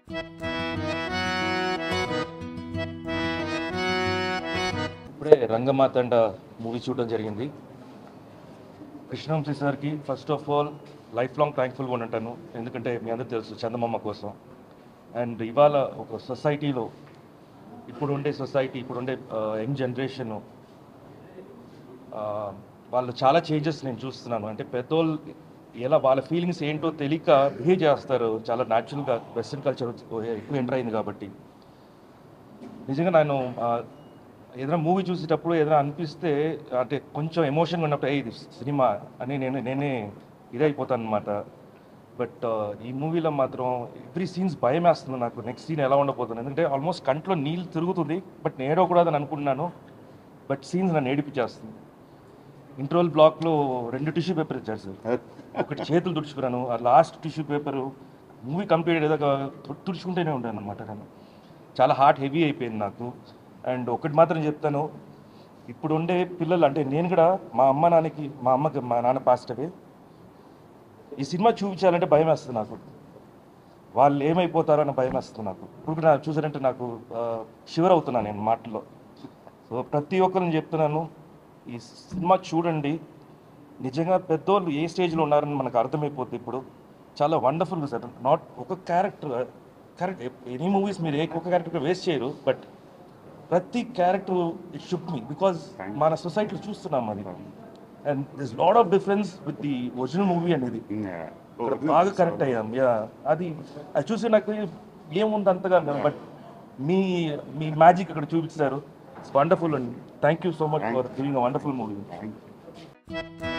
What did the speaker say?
ఇప్పుడే రంగమాతండ మూవీ చూడడం జరిగింది కృష్ణవంశీ సార్కి first of all life long థ్యాంక్ఫుల్గా ఉంటాను ఎందుకంటే మీ అందరూ తెలుసు చందమామ కోసం అండ్ ఇవాళ ఒక సొసైటీలో ఇప్పుడు ఉండే సొసైటీ ఇప్పుడు ఉండే యంగ్ జనరేషను వాళ్ళు చాలా చేంజెస్ నేను చూస్తున్నాను అంటే పెద్దోళ్ళు ఎలా వాళ్ళ ఫీలింగ్స్ ఏంటో తెలియక బిహేవ్ చేస్తారు చాలా న్యాచురల్గా వెస్ట్రన్ కల్చర్ ఎక్కువ ఎంటర్ అయింది కాబట్టి నిజంగా నేను ఆ, ఏదైనా మూవీ చూసేటప్పుడు ఏదైనా అనిపిస్తే అంటే కొంచెం ఎమోషన్గా ఉన్నప్పుడు "ఏ, ఇది సినిమా అని నేను నేనే ఇదైపోతాను అనమాట బట్ ఈ మూవీలో మాత్రం ఎవ్రీ సీన్స్ భయం వేస్తుంది నాకు నెక్స్ట్ సీన్ ఎలా ఉండబోతుంది ఎందుకంటే ఆల్మోస్ట్ కంట్లో నీళ్ళు తిరుగుతుంది బట్ నేను ఏడవకూడదని అనుకుంటున్నాను బట్ సీన్స్ నన్ను ఏడిపించేస్తుంది ఇంటర్వల్ బ్లాక్లో రెండు టిష్యూ పేపర్ ఇచ్చారు సార్ ఒకటి చేతులు తుడుచుకున్నాను ఆ last tissue paper movie complete ఏదో తుడుచుకుంటూనే ఉంటాను అనమాట నేను చాలా హార్ట్ హెవీ అయిపోయింది నాకు అండ్ ఒకటి మాత్రం చెప్తాను ఇప్పుడు ఉండే పిల్లలు అంటే నేను కూడా మా అమ్మ నాన్నకి మా అమ్మకి మా నాన్న పాస్ట్ అవే ఈ సినిమా చూపించాలంటే భయం వేస్తుంది నాకు వాళ్ళు ఏమైపోతారో అని భయం వేస్తుంది నాకు ఇప్పుడు కూడా చూసారంటే నాకు షివర్ అవుతున్నాను నేను మాటల్లో సో ప్రతి ఒక్కరిని చెప్తున్నాను ఈ సినిమా చూడండి నిజంగా పెద్దోళ్ళు ఏ స్టేజ్లో ఉన్నారని మనకు అర్థమైపోతుంది ఇప్పుడు చాలా వండర్ఫుల్ సార్ నాట్ ఒక క్యారెక్టర్ కరెక్ట్ ఎనీ మూవీస్ మీరు ఏ ఒక్క క్యారెక్టర్ వేస్ట్ చేయరు బట్ ప్రతి క్యారెక్టర్ ఇట్ షుడ్ మీ బికాజ్ మన సొసైటీలో చూస్తున్నాం అది and this lot of difference with the original movie అనేది ఇక్కడ బాగా కరెక్ట్ అయ్యాం యా అది అది చూసి నాకు ఏముంది అంతగా బట్ మీ మీ మ్యాజిక్ ఇక్కడ చూపించారు ఇట్స్ వండర్ఫుల్ అండి thank you so much for giving wonderful movie Thank you.